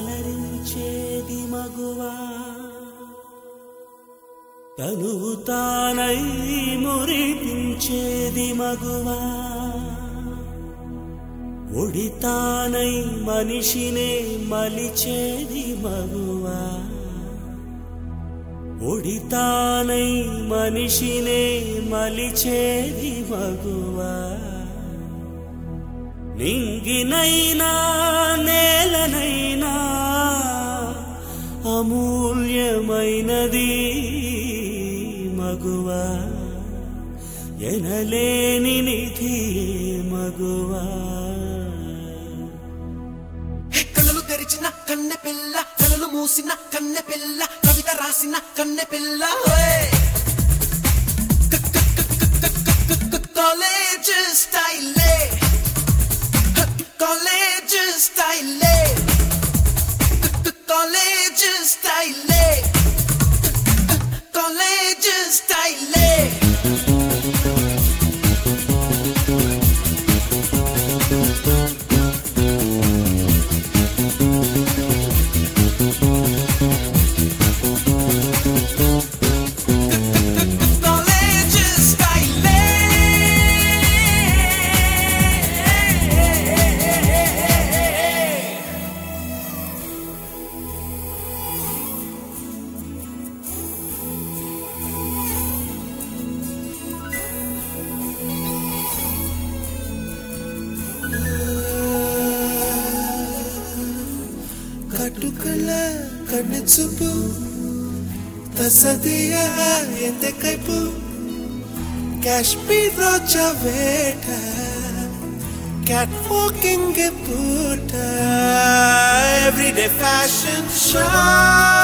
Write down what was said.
అలరించేది మగువా తనువు తానై మురిపించేది మగువా ఒడితానై మనిషినే మలిచేది మగువా ఒడితానై మనిషినే మలిచేది మగువా నింగినైనా నేలనైనా అమూల్యమైనది మగువా ఎనలేని నిధి మగువా హే కళ్ళలు తెరిచిన కన్నె పిల్ల కళ్ళలు మూసిన కన్నె పిల్ల కవిత రాసిన కన్నె పిల్ల కాలేజ్ స్టైలే కాలేజ్ స్టైలే కాలేజ్ స్టైలే కాలేజ్ స్టైలే కాలేజ్ స్టైలే ಕಟುಕಳ ಕಣ್ಣೆಚ್ಚುಪು ತಸದಿಯ ಎಂದೆ ಕೈಪು ಕಾಶ್ಮೀರ ರೋಜ ವೇಟ ಕ್ಯಾಟ್ ವಾಕಿಂಗ್ ಪೂಟ ಎವ್ರಿ ಡೇ ಫ್ಯಾಷನ್ ಶೋ